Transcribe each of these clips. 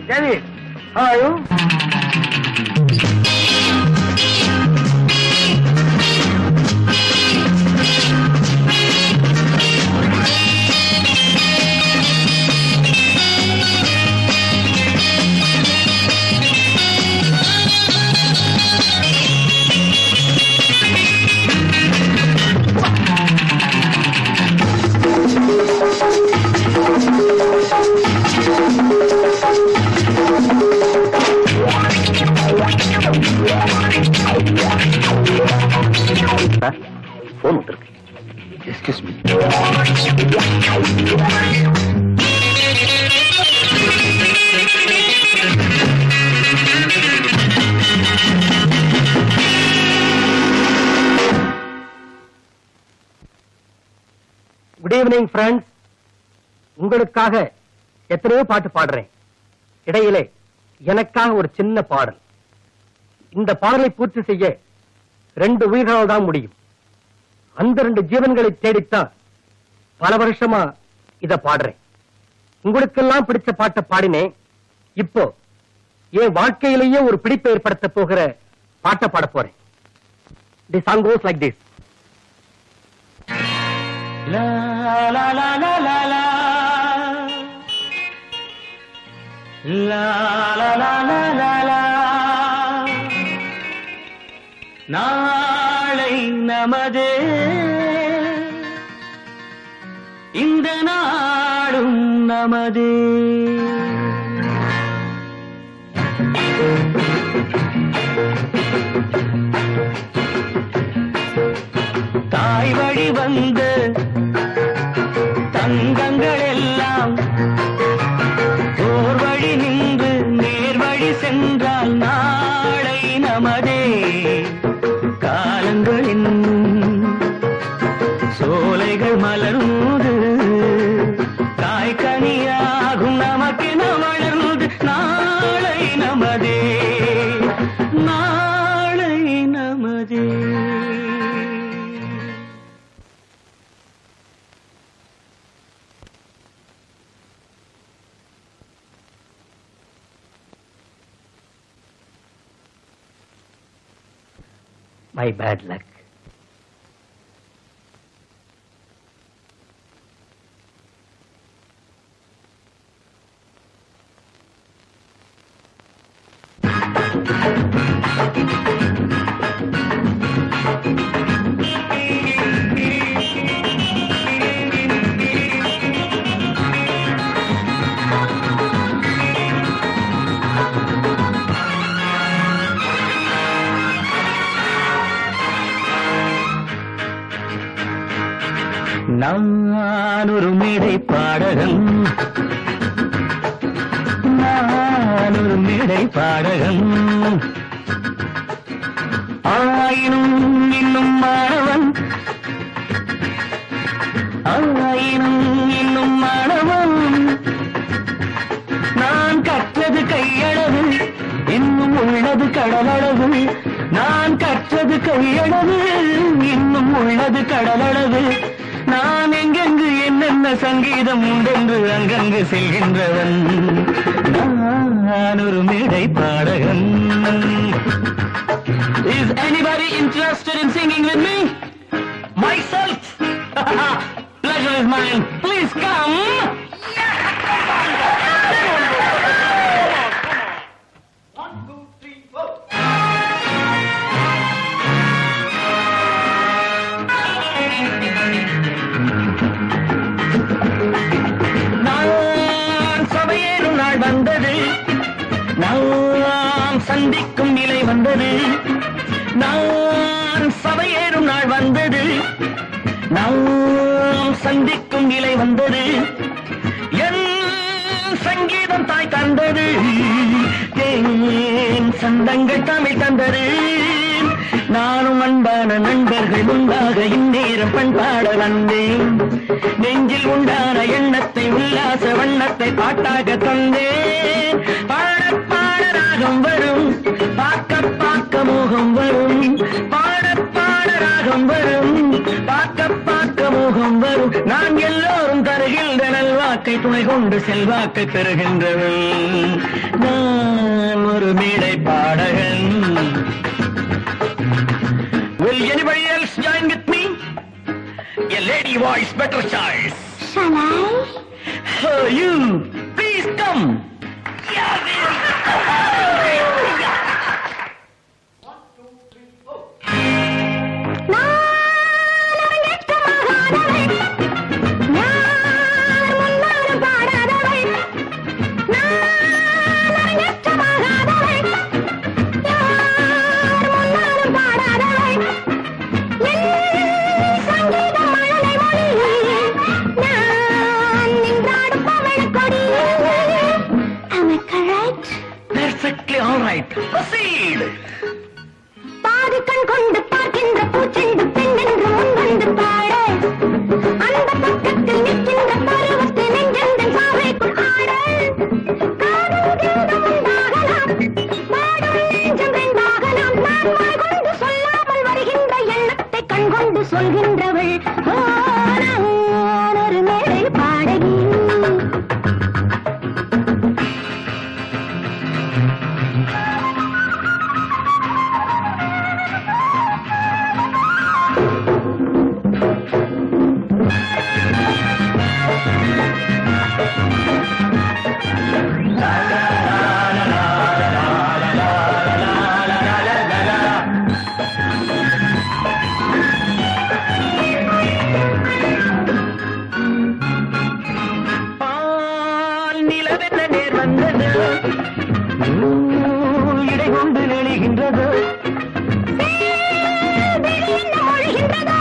David, how are you? Phone வந்திருக்கு excuse me good evening friends உங்களுக்காக எத்தனையோ பாட்டு பாடுறேன் இடையிலே எனக்காக ஒரு சின்ன பாடல் இந்த பாடலை பூர்த்தி செய்ய ரெண்டு உயிர்களால் தான் முடியும் அந்த ரெண்டு ஜீவன்களை தேடித்தான் பல வருஷமா இத பாடுறேன் உங்களுக்கெல்லாம் பிடிச்ச பாட்டை பாடினேன் இப்போ என் வாழ்க்கையிலேயே ஒரு பிடிப்பை ஏற்படுத்த போகிற பாட்டை பாட போறேன் the song goes like this La la la la la la. La la la la la la. நாளை நமதே இந்த நாடும் நமதே தாய் வழி வந்த தங்கங்கள் எல்லாம் ஓர் வழி நின்று நேர் வழி சென்றால் நாளை நமதே காலங்கள் இன்னும் சோலைகள் மலர்ந்து காய்கனியாகும் நமக்கென வளர்ந்து நாளை நமதே நாளை நமதே மை பேட் லக் நான் ஒரு மேடை பாடகன் நான் ஒரு மேடை பாடகன் ஆயினும் இன்னும் மாணவன் ஆயினும் இன்னும் மாணவன் நான் கற்றது கையளவு இன்னும் உள்ளது கடலளவு நான் கற்றது கையளவு இன்னும் உள்ளது கடலளவு நான் எங்கெங்கு என்னென்ன சங்கீதம் உண்டென்று அங்கங்கு செல்கின்றவன் நான் ஒரு மேடை பாடகன் Is anybody interested in singing with me? Myself? Pleasure is mine. Please come. நான் சபையேறும் நாள் வந்தது நாம் சந்திக்கும் நிலை வந்தது நான் சபையேறும் நாள் வந்தது நாம் சந்திக்கும் நிலை வந்தது என் சங்கீதம் தாய் தந்தது ஏன் சந்தங்கள் தமிழ் தந்தது நானும் அன்பான நண்பர்கள் முன்பாக இந்நேரம் பண்பாட வந்தேன் நெஞ்சில் உண்டான எண்ணத்தை உல்லாச வண்ணத்தை பாட்டாக தந்தேன் பாட பாட ராகம் வரும் பார்க்க பார்க்க மோகம் வரும் பாட பாட ராகம் வரும் பார்க்க பார்க்க மோகம் வரும் நான் எல்லோரும் தருகின்ற நல்வாக்கை துணை கொண்டு செல்வாக்கை பெறுகின்றவன் ஒரு மேடை பாடகன் Will anybody else join with me? A lady voice better choice. Shall I? Oh, you, please come. நான் அரங்கேற்றமாகாதவள். யார் முன்னாலும் பாடாதவள். நான் அரங்கேற்றமாகாதவள். யார் முன்னாலும் பாடாதவள். என் சங்கீதம் மழலை மொழி. நான் நின்றாடும் பவழக்கொடி. Am I correct? Perfectly all right. Proceed. பாதி கண் கொண்டு பார்க்கின்ற பூச்செண்டு பெண் என்று முன் வந்து பாட அந்த பக்கத்தில் நிற்கின்ற பருவத்தை நெஞ்செந்தன் சாவைக்குள் ஆட காதல் கீதம் உண்டாகலாம் பாடும் நெஞ்சம் ரெண்டாகலாம் நான் வாய் கொண்டு சொல்லாமல் வருகின்ற எண்ணத்தை கண் கொண்டு சொல்கின்றவள் ஆ, நான் ஒரு மேடை பாடகி பால் நிலவென்ன நேர் வந்தது நூல் இடை கொண்டு நெளிகின்றது என்ன மொழிகின்றதோ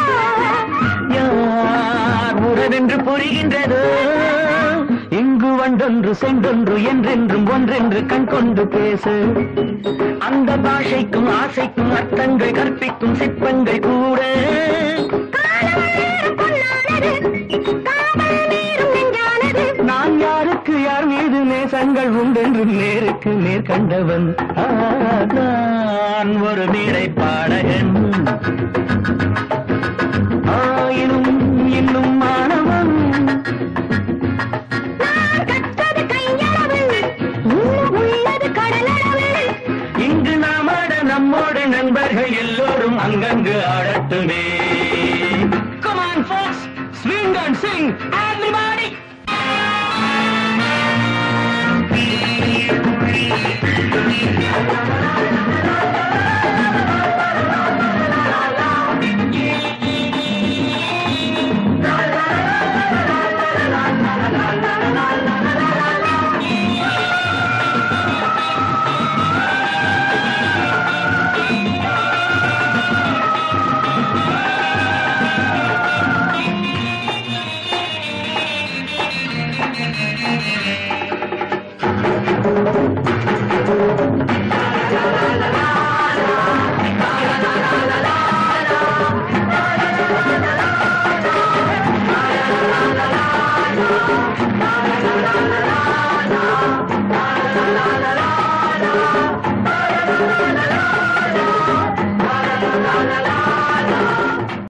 யார் உறவென்று புரிகின்றது இங்கு வண்டொன்று சென்றொன்று என்றென்றும் ஒன்றென்று கண் கொண்டு பேசு அந்த பாஷைக்கும் ஆசைக்கும் அர்த்தங்கள் கற்பிக்கும் சிற்பங்கள் கூட காலம் பொன்னானது காதல் நீரும் நெஞ்சானது நான் யாருக்கு யார் மீது நேசங்கள் உண்டென்றும் நேருக்கு நேர் கண்டவன் ஆ, நான் ஒரு மேடை பாடகன் ஆயினும் இன்னும் மாணவன் நான் கற்றது கையளவு இன்னும் உள்ளது கடலளவு இங்கு நாம் ஆட நம்மோட நண்பர்கள் எல்லோரும் அங்கங்கு ஆடட்டுமே Come on, folks, swing and sing, everybody! Ah